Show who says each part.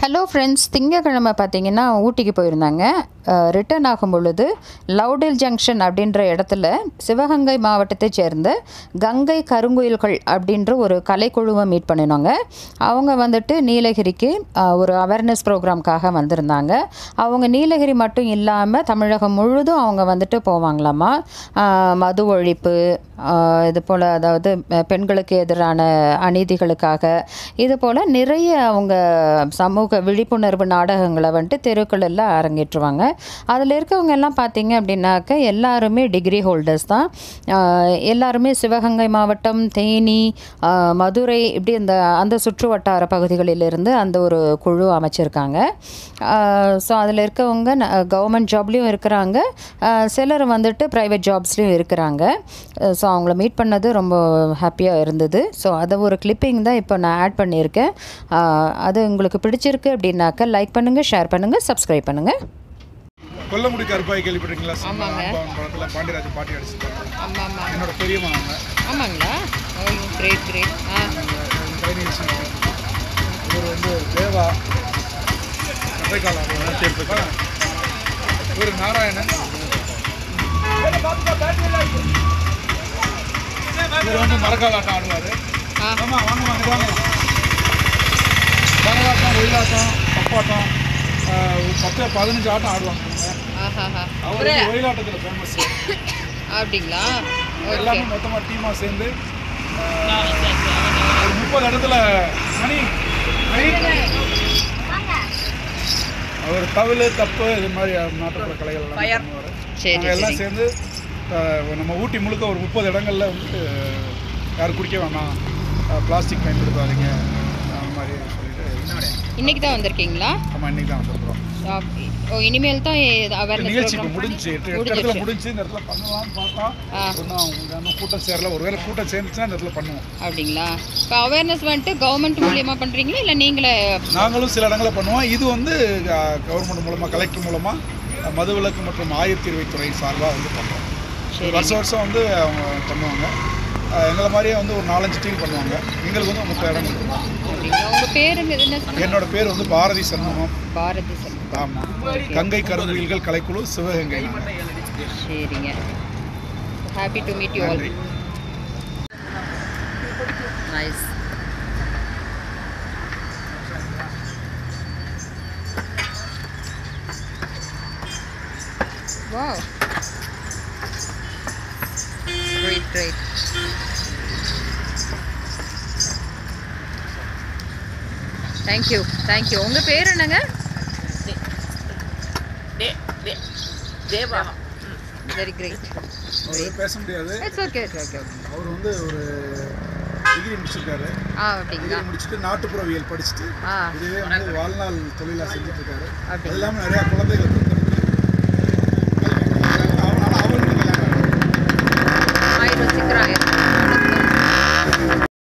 Speaker 1: Hello friends திங்கக்கிழமை பார்த்தீங்கன்னா ஊட்டிக்கு போயிருந்தாங்க ரிட்டர்ன் ஆகும் பொழுது லவுடில் ஜங்ஷன் அப்படின்ற இடத்துல சிவகங்கை மாவட்டத்தை சேர்ந்த கங்கை கருங்குயில்கள் அப்படின்ற ஒரு கலைக்குழுவை மீட் பண்ணினோங்க அவங்க வந்துட்டு நீலகிரிக்கு அஹ், ஒரு அவேர்னஸ் ப்ரோக்ராம்காக வந்திருந்தாங்க அவங்க நீலகிரி மட்டும் இல்லாமல் தமிழகம் முழுதும் அவங்க வந்துட்டு போவாங்களாமா அஹ், மது ஒழிப்பு அஹ், இது போல் அதாவது அஹ், பெண்களுக்கு எதிரான அநீதிகளுக்காக இது போல் நிறைய அவங்க சமூக விழிப்புணர்வு நாடகங்களை வந்துட்டு தெருக்கள் எல்லாம் அரங்கேற்றுவாங்க அதில் இருக்கவங்க எல்லாம் பார்த்தீங்க அப்படின்னாக்க எல்லாருமே டிகிரி ஹோல்டர்ஸ் தான் ஆஹ் எல்லாருமே சிவகங்கை மாவட்டம் தேனி ஆஹ் மதுரை இப்படி இந்த அந்த சுற்று வட்டார பகுதிகளிலிருந்து அந்த ஒரு குழு அமைச்சிருக்காங்க ஸோ அதில் இருக்கவங்க கவர்மெண்ட் ஜாப்லேயும் இருக்கிறாங்க ஆஹ் சிலர் வந்துட்டு ப்ரைவேட் ஜாப்ஸ்லேயும் இருக்கிறாங்க ஸோ அவங்கள மீட் பண்ணது ரொம்ப ஹாப்பியாக இருந்தது ஸோ அதை ஒரு கிளிப்பிங் தான் இப்போ நான் ஆட் பண்ணியிருக்கேன் ஆஹ் அது உங்களுக்கு பிடிச்சிருக்கு அப்படின்னாக்க லைக் பண்ணுங்கள் ஷேர் பண்ணுங்கள் சப்ஸ்கிரைப் பண்ணுங்கள்
Speaker 2: கொல்லமுடி கருப்பாய் கேள்விப்பட்டிருக்கீங்களா சினிமா அன்பாவன் படத்தில் பாண்டியராஜ் பாட்டி அடிச்சிருக்காங்க
Speaker 1: ஆமாம் ஆமாம்
Speaker 2: என்னோட பெரியம்மா அவங்க
Speaker 1: ஆமாங்களா ஓ கிரேட் கிரேட் ஆ
Speaker 2: கைநீர் சினிமா இவர் வந்து தேவா கட்டைக்காலம் இவர் நாராயணன் இவர் வந்து மரக்கால் ஆட்டம் ஆடுவார்
Speaker 1: ஆ.
Speaker 2: ஆமா வாங்க வாங்க வாங்க கரகாட்டம் ஒயிலாட்டம் தப்பாட்டம் ஆஹ், ஒரு பத்து பதினஞ்சு ஆட்டம் ஆடுவாங்க
Speaker 1: ஆஹாஹா
Speaker 2: அவர் வந்து ஒயிலாட்டத்தில் ஃபேமஸ்
Speaker 1: அப்படிங்களா ஓகே
Speaker 2: எல்லாமே மொத்தமாக டீமாக சேர்ந்து ஆஹ், ஒரு முப்பது இடத்துல மணி மணி அவர் தவிழ் தப்பு இது மாதிரி நாட்டுப்புற கலைகள் எல்லாம் பண்ணுவார்
Speaker 1: சரி
Speaker 2: நாங்கள் எல்லாம்
Speaker 1: சரி
Speaker 2: சேர்ந்து ஆஹ், நம்ம ஊட்டி முழுக்க ஒரு முப்பது இடங்கள்ல வந்து யாரும் குடிக்க வேணாம் பிளாஸ்டிக் பயன்படுத்தாதீங்க அந்த மாதிரி சொல்லிட்டு
Speaker 1: இன்னைக்கு தான் வந்திருக்கீங்களா
Speaker 2: நம்ம இன்னைக்கு தான் வந்துருக்குறோம்
Speaker 1: ஆ, ஓ இனிமேல் தான் அவேர்னஸ்
Speaker 2: நிகழ்ச்சி இப்போ
Speaker 1: ப்ரோக்ராம்
Speaker 2: முடிஞ்சு எட்டு எட்டு
Speaker 1: முடிஞ்சிருச்சு.
Speaker 2: இடத்துல முடிஞ்சு இந்த இடத்துல பண்ணலாம்னு பார்த்தா
Speaker 1: ஆ.
Speaker 2: ஒன்றும் அவங்க இன்னும் கூட்டம் சேரல ஒருவேளை கூட்டம் சேர்ந்துச்சுன்னா இந்த இடத்துல பண்ணுவோம்
Speaker 1: அப்படிங்களா இப்போ அவேர்னஸ் வந்துட்டு கவர்மெண்ட் மூலியமாக பண்ணுறீங்களா இல்லை நீங்களே
Speaker 2: நாங்களும் சில இடங்களில் பண்ணுவோம் இது வந்து கவர்மெண்ட் மூலமாக கலெக்டர் மூலமாக மதுவிலக்கு மற்றும் ஆயத்தீர்வைத்துறை சார்பாக வந்து பண்ணுறோம்
Speaker 1: சரி
Speaker 2: வருஷம் வருஷம் வந்து அவங்க பண்ணுவாங்க அஹ் எங்களை மாதிரியே வந்து ஒரு நாலஞ்சு டீம் பண்ணுவாங்க எங்களுக்கு வந்து முப்பது இடங்கள் இருக்கும்
Speaker 1: அப்படிங்களா உங்கள் பேருங்க என்ன சொன்னீங்க?
Speaker 2: என்னோட பேர் வந்து பாரதி சண்முகம்
Speaker 1: பாரதி சார்
Speaker 2: ஆமாம் கங்கை கருங்குயில்கள் கலைக்குழு சிவகங்கை
Speaker 1: சரிங்க happy to meet you all
Speaker 2: நன்றி
Speaker 1: nice Wow. Great, great. Thank you thank you உங்கள் பேர் என்னங்க
Speaker 3: தேவா
Speaker 1: வெரி கிரேட்
Speaker 2: அவர் பேச முடியாது
Speaker 1: இட்ஸ் ஓகே ஓகே ஓகே
Speaker 2: அவர் வந்து ஒரு டிகிரி முடிச்சிருக்காரு
Speaker 1: ஆ அப்படிங்களா
Speaker 2: டிகிரி முடிச்சுட்டு நாட்டுப்புறவியல் படிச்சுட்டு
Speaker 1: ஆ
Speaker 2: இதுவே வந்து வாழ்நாள் தொழிலாக செஞ்சுட்டு இருக்காரு
Speaker 1: அப்படி.
Speaker 2: அது இல்லாமல் நிறையா குழந்தைகளுக்கு வந்து